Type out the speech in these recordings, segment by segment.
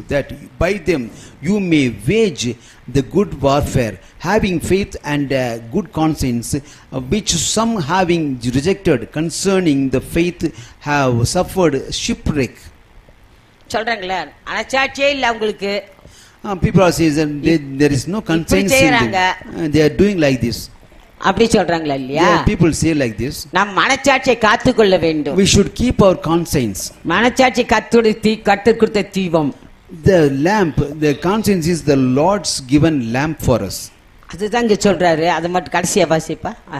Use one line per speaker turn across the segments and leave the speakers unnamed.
that by them you may wage the good warfare, having faith and uh, good conscience, uh, which some having rejected concerning the faith have suffered shipwreck.
சொல்றாங்களே அனச்சாட்சியே இல்ல அவங்களுக்கு
Uh, people are saying that they, there is no conscience in them.
செய்றாங்க.
Uh, they are doing like this.
அப்படி சொல்றாங்களா இல்லையா
Yeah, people say like this.
நம் மனச்சாட்சியை காத்துக்கொள்ள வேண்டும்
We should keep our conscience.
மனச்சாட்சி கத்துடைய தீ கத்து கொடுத்த தீபம்
The lamp, the conscience is the Lord's given lamp for us.
அதுதான் இங்க சொல்றாரு அதை மட்டும் கடைசியா வாசிப்பா ஆ.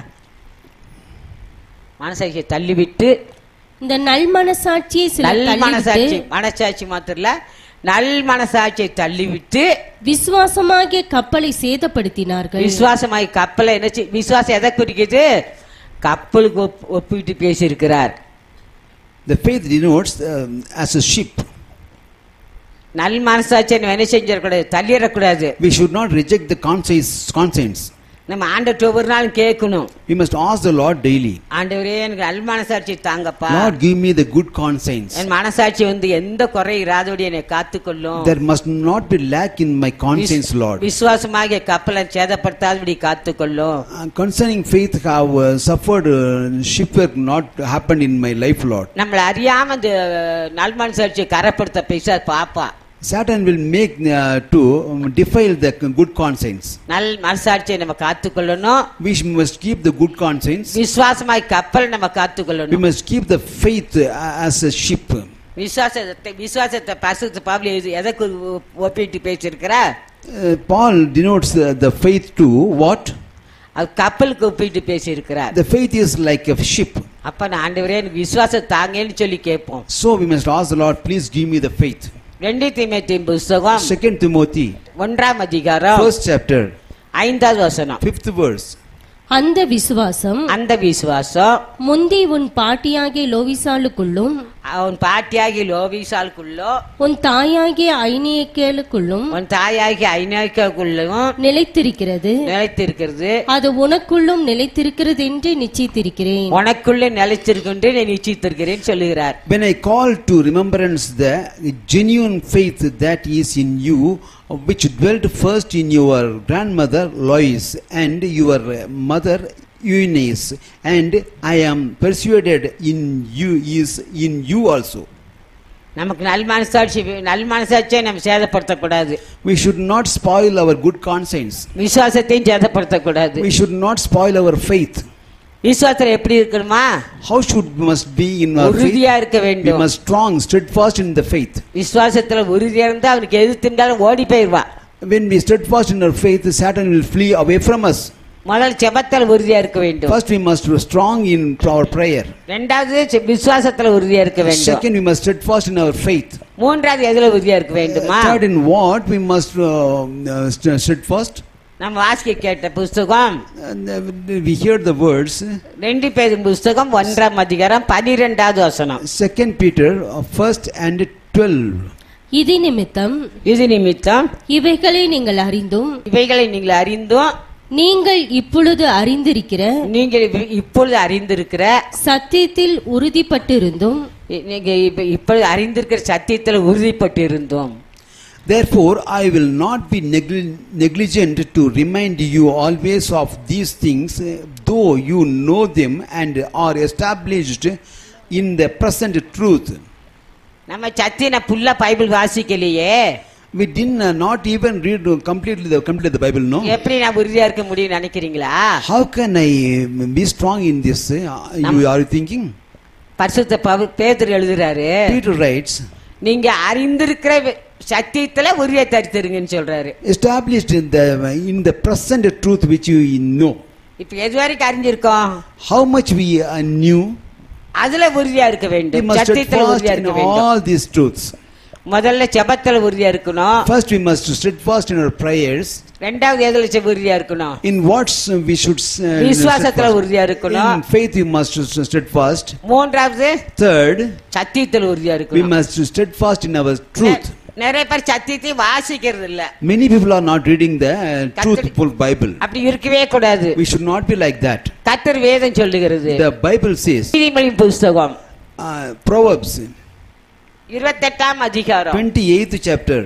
மனசாட்சியை தள்ளிவிட்டு
இந்த நல் மனசாட்சியை சிலர்
நல் மனசாட்சி
தள்ளிவிட்டு
மனசாட்சி மாத்திரம் இல்ல நல் மனசாட்சியை தள்ளிவிட்டு
விசுவாசமாகிய கப்பலை சேதப்படுத்தினார்கள்
விசுவாசமாய் கப்பலை என்ன செய்- விசுவாசம் எதை குறிக்குது கப்பலுக்கு ஒப்- ஒப்பிட்டு பேசியிருக்கிறார்
The faith denotes um, as a ship.
நல் மனசாட்சியை நம்ம என்ன செஞ்சிடக்கூடாது தள்ளிடக்கூடாது
We should not reject the conscience. conscience.
நம்ம ஆண்டவர்கிட்ட ஒவ்வொரு நாளும் கேட்கணும்
We must ask the Lord daily.
ஆண்டவரே எனக்கு நல் மனசாட்சி தாங்கப்பா
Lord, give me the good conscience.
என் மனசாட்சி வந்து எந்த குறை இராதபடி என்னை காத்துக்கொள்ளும்
There must not be lack in my conscience,
wish-
Lord.
விசுவாசமாகிய கப்பலை சேதப்படுத்தாதபடி காத்துக்கொள்ளும்
Uh, concerning faith, have uh, suffered uh, shipwreck not happened in my life, Lord.
நம்மள அறியாம இந்த நல் மனசாட்சியை கரைப்படுத்த பேச பாப்பா
Satan will make uh, to um, defile the good conscience.
நல் மனசாட்சியை நம்ம காத்துக்கொள்ளணும்
We sh- must keep the good conscience.
விசுவாசமாய் கப்பல் நம்ம
We
காத்துக்கொள்ளணும்
must keep the faith uh, as a ship.
விசுவாசத்தை விசுவாசத்தை பசுத்து பாவலி எதை கு- ஒப்பிட்டு பேசியிருக்கிற
Uh, Paul denotes uh, the faith to what?
அது கப்பலுக்கு ஒப்பிட்டு பேசியிருக்கிறார்
The faith is like a ship.
அப்ப நான் ஆண்டவரே எனக்கு விசுவாசம் தாங்கன்னு சொல்லி கேட்போம்
So we must ask the Lord, please give me the faith.
ரெண்டு தீமைத்தின் புஸ்தகம்
Second Timothy,
ஒன்றாம் அதிகாரம்
first chapter,
ஐந்தாவது வசனம்
fifth verse.
அந்த விசுவாசம்
அந்த விசுவாசம்
முந்தி உன் பாட்டியாகிய லோவிசாலுக்குள்ளும்
அவன் பாட்டியாகி லோவிசாலுக்குள்ளோ
உன் தாயாகிய ஐனியக்கேலுக்குள்ளும்
உன் தாயாகி ஐநாய்க்குள்ளும்
நிலைத்திருக்கிறது
நிலைத்திருக்கிறது
அது உனக்குள்ளும் நிலைத்திருக்கிறது என்று நிச்சயித்திருக்கிறேன்
உனக்குள்ளே நிலைத்திருக்கின்ற நீ நிச்சயித்திருக்கிறேன் சொல்லுகிறார்
When I call to remembrance the genuine faith that is in you, which dwelt first in your grandmother Lois and your mother Eunice, and I am persuaded in you is in you also.
நமக்கு நல் மனசாட்சி நல் மனசாட்சியை நம்ம சேதப்படுத்தக்கூடாது
We should not spoil our good conscience.
விசுவாசத்தையும் சேதப்படுத்தக்கூடாது
We should not spoil our faith.
விசுவாசத்துல எப்படி இருக்கணுமா
How should we must be in our faith?
உறுதியா இருக்க
We
வேண்டும்
must strong, steadfast in the faith.
விசுவாசத்துல உறுதியா இருந்தா அவனுக்கு எது திண்டாலும் ஓடி போயிடுவான்
When we steadfast in our faith, Satan will flee away from us.
முதல் செபத்தில் உறுதியா இருக்க வேண்டும்
First, we must be strong in our prayer.
ரெண்டாவது செ- விசுவாசத்துல உறுதியா இருக்க வேண்டும்
Second, we must steadfast in our faith.
மூன்றாவது எதுல உறுதியா இருக்க வேண்டுமா
Third, in what we must uh, uh, st- steadfast.
நம்ம வாசிக்க கேட்ட புஸ்தகம்
And, uh, we hear the words.
ரெண்டு பேரும் புஸ்தகம் ஒன்றாம் அதிகாரம் பனிரெண்டாவது வசனம்
Second Peter, uh, first and twelve.
இது நிமித்தம்
இது நிமித்தம்
இவைகளை நீங்கள் அறிந்தும்
இவைகளை நீங்கள் அறிந்தும்
நீங்கள் இப்பொழுது அறிந்திருக்கிற
நீங்கள் இப்ப- இப்பொழுது அறிந்திருக்கிற
சத்தியத்தில் உறுதிப்பட்டிருந்தும்
இ- நீங்க இப்ப இப்பொழுது அறிந்திருக்கிற சத்தியத்தில் உறுதிப்பட்டு இருந்தோம்
Therefore, I will not be negli- negligent to remind you always of these things, uh, though you know them and are established in the present truth.
நம்ம சத்தியனை புல்லா பைபிள் வாசிக்கலையே
We did uh, not even read completely the, completely the Bible, no?
எப்படி நான் உறுதியா இருக்க முடியும் நினைக்கிறீங்களா
How can I be strong in this? uh, You are thinking?
பரிசுத்த பவு- பேதுரு எழுதுறாரு
Peter writes,
நீங்க அறிந்திருக்கிற வி- சத்தியத்துல உறுதியை தரித்திருங்கன்னு சொல்றாரு
established in the in the present truth which you know.
இப்ப எது வரைக்கும் அறிஞ்சிருக்கோம்
How much we uh, knew,
அதுல உறுதியா இருக்க
we
வேண்டும்
must
சத்தியத்துல
steadfast
உறுதியா
in
இருக்க வேண்டும்
all these truths.
முதல்ல செபத்துல உறுதியா இருக்கணும்
First, we must steadfast in our prayers.
ரெண்டாவது எதுல செ- உறுதியா இருக்கணும்
In what uh, we should uh,
விசுவாசத்துல
steadfast.
உறுதியா இருக்கணும்
In faith, we must steadfast.
மூன்றாவது
Third,
சத்தியத்துல உறுதியா
we
இருக்கணும்
must steadfast in our truth.
நெ- நிறைய பேர் சத்தியத்தையும் வாசிக்கிறது இல்ல
Many people are not reading the uh, truthful Bible.
அப்படி இருக்கவே கூடாது
We should not be like that.
கத்தர் வேதம் சொல்லுகிறது
The Bible says,
நீதிமொழி புஸ்தகம்
uh, Proverbs
இருபத்தெட்டாம் அதிகாரம்
28th chapter,